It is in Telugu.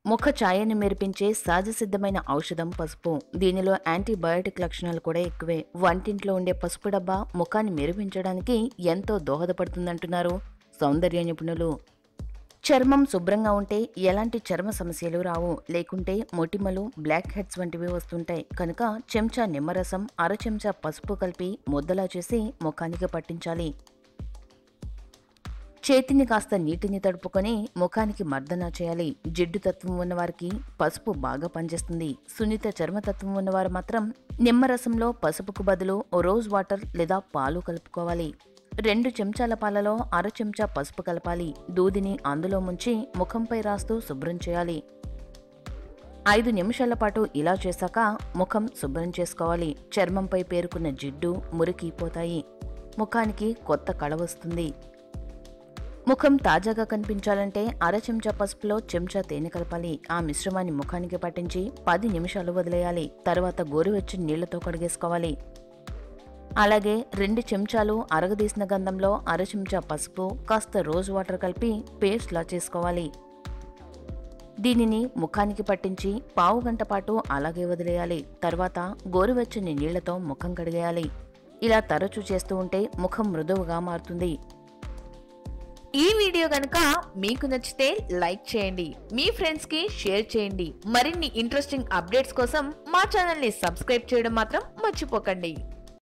ముఖ ఛాయని మెరిపించే సహజసిద్ధమైన ఔషధం పసుపు దీనిలో యాంటీబయోటిక్ లక్షణాలు కూడా ఎక్కువే వంటింట్లో ఉండే పసుపు డబ్బా ముఖాన్ని మెరిపించడానికి ఎంతో దోహదపడుతుందంటున్నారు సౌందర్య నిపుణులు చర్మం శుభ్రంగా ఉంటే ఎలాంటి చర్మ సమస్యలు రావు లేకుంటే మొటిమలు బ్లాక్ హెడ్స్ వంటివి వస్తుంటాయి కనుక చెంచా నిమ్మరసం అర చెంచా పసుపు కలిపి ముద్దలా చేసి ముఖానికి పట్టించాలి చేతిని కాస్త నీటిని తడుపుకొని ముఖానికి మర్దన చేయాలి జిడ్డు తత్వం ఉన్నవారికి పసుపు బాగా పనిచేస్తుంది సున్నిత చర్మతత్వం ఉన్నవారు మాత్రం నిమ్మరసంలో పసుపుకు బదులు రోజ్ వాటర్ లేదా పాలు కలుపుకోవాలి రెండు చెంచాల పాలలో అర చెంచా పసుపు కలపాలి దూదిని అందులో ముంచి ముఖంపై రాస్తూ శుభ్రం చేయాలి ఐదు నిమిషాల పాటు ఇలా చేశాక ముఖం శుభ్రం చేసుకోవాలి చర్మంపై పేరుకున్న జిడ్డు మురికి పోతాయి ముఖానికి కొత్త కళ వస్తుంది ముఖం తాజాగా కనిపించాలంటే అర చెంచా పసుపులో చెంచా తేనె కలపాలి ఆ మిశ్రమాన్ని ముఖానికి పట్టించి పది నిమిషాలు వదిలేయాలి తర్వాత గోరువెచ్చని నీళ్లతో కడిగేసుకోవాలి అలాగే రెండు చెంచాలు అరగదీసిన గంధంలో అర చెంచా పసుపు కాస్త రోజ్ వాటర్ కలిపి పేస్ట్లా చేసుకోవాలి దీనిని ముఖానికి పట్టించి పావు గంట పాటు అలాగే వదిలేయాలి తర్వాత గోరువెచ్చని నీళ్లతో ముఖం కడిగేయాలి ఇలా తరచూ చేస్తూ ఉంటే ముఖం మృదువుగా మారుతుంది ఈ వీడియో గనుక మీకు నచ్చితే లైక్ చేయండి మీ ఫ్రెండ్స్ కి షేర్ చేయండి మరిన్ని ఇంట్రెస్టింగ్ అప్డేట్స్ కోసం మా ఛానల్ ని సబ్స్క్రైబ్ చేయడం మాత్రం మర్చిపోకండి